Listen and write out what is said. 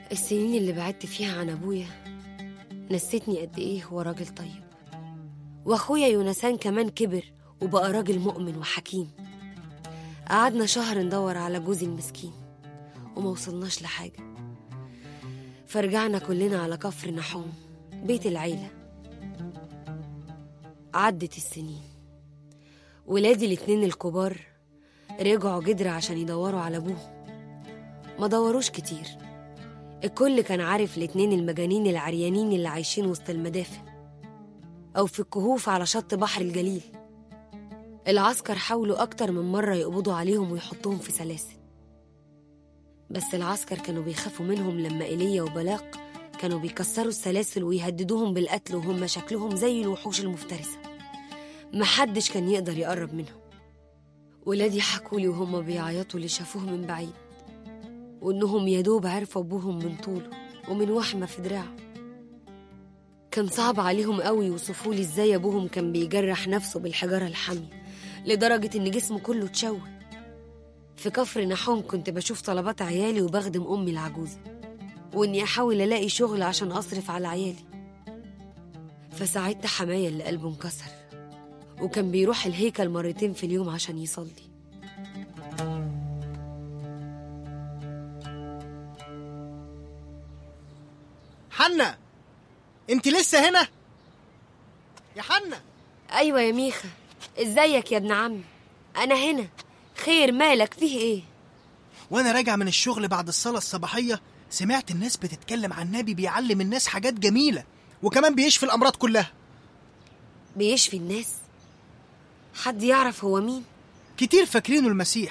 السنين اللي بعدت فيها عن أبويا نسيتني قد إيه هو راجل طيب وأخويا يونسان كمان كبر وبقى راجل مؤمن وحكيم قعدنا شهر ندور على جوزي المسكين وما وصلناش لحاجة فرجعنا كلنا على كفر نحوم بيت العيلة عدت السنين ولادي الاتنين الكبار رجعوا جدر عشان يدوروا على أبوهم ما دوروش كتير الكل كان عارف الاتنين المجانين العريانين اللي عايشين وسط المدافن أو في الكهوف على شط بحر الجليل العسكر حاولوا أكتر من مرة يقبضوا عليهم ويحطوهم في سلاسل بس العسكر كانوا بيخافوا منهم لما إيليا وبلاق كانوا بيكسروا السلاسل ويهددوهم بالقتل وهم شكلهم زي الوحوش المفترسة محدش كان يقدر يقرب منهم ولادي حكولي وهم بيعيطوا اللي شافوه من بعيد وإنهم يدوب عرفوا أبوهم من طوله ومن وحمة في دراعه كان صعب عليهم قوي يوصفوا لي ازاي ابوهم كان بيجرح نفسه بالحجاره الحاميه لدرجه ان جسمه كله اتشوه في كفر نحوم كنت بشوف طلبات عيالي وبخدم امي العجوزه واني احاول الاقي شغل عشان اصرف على عيالي فساعدت حماية اللي قلبه انكسر وكان بيروح الهيكل مرتين في اليوم عشان يصلي حنا انت لسه هنا يا حنا ايوه يا ميخا ازيك يا ابن عمي انا هنا خير مالك فيه ايه وانا راجع من الشغل بعد الصلاة الصباحية سمعت الناس بتتكلم عن نبي بيعلم الناس حاجات جميلة وكمان بيشفي الأمراض كلها بيشفي الناس حد يعرف هو مين كتير فاكرينه المسيح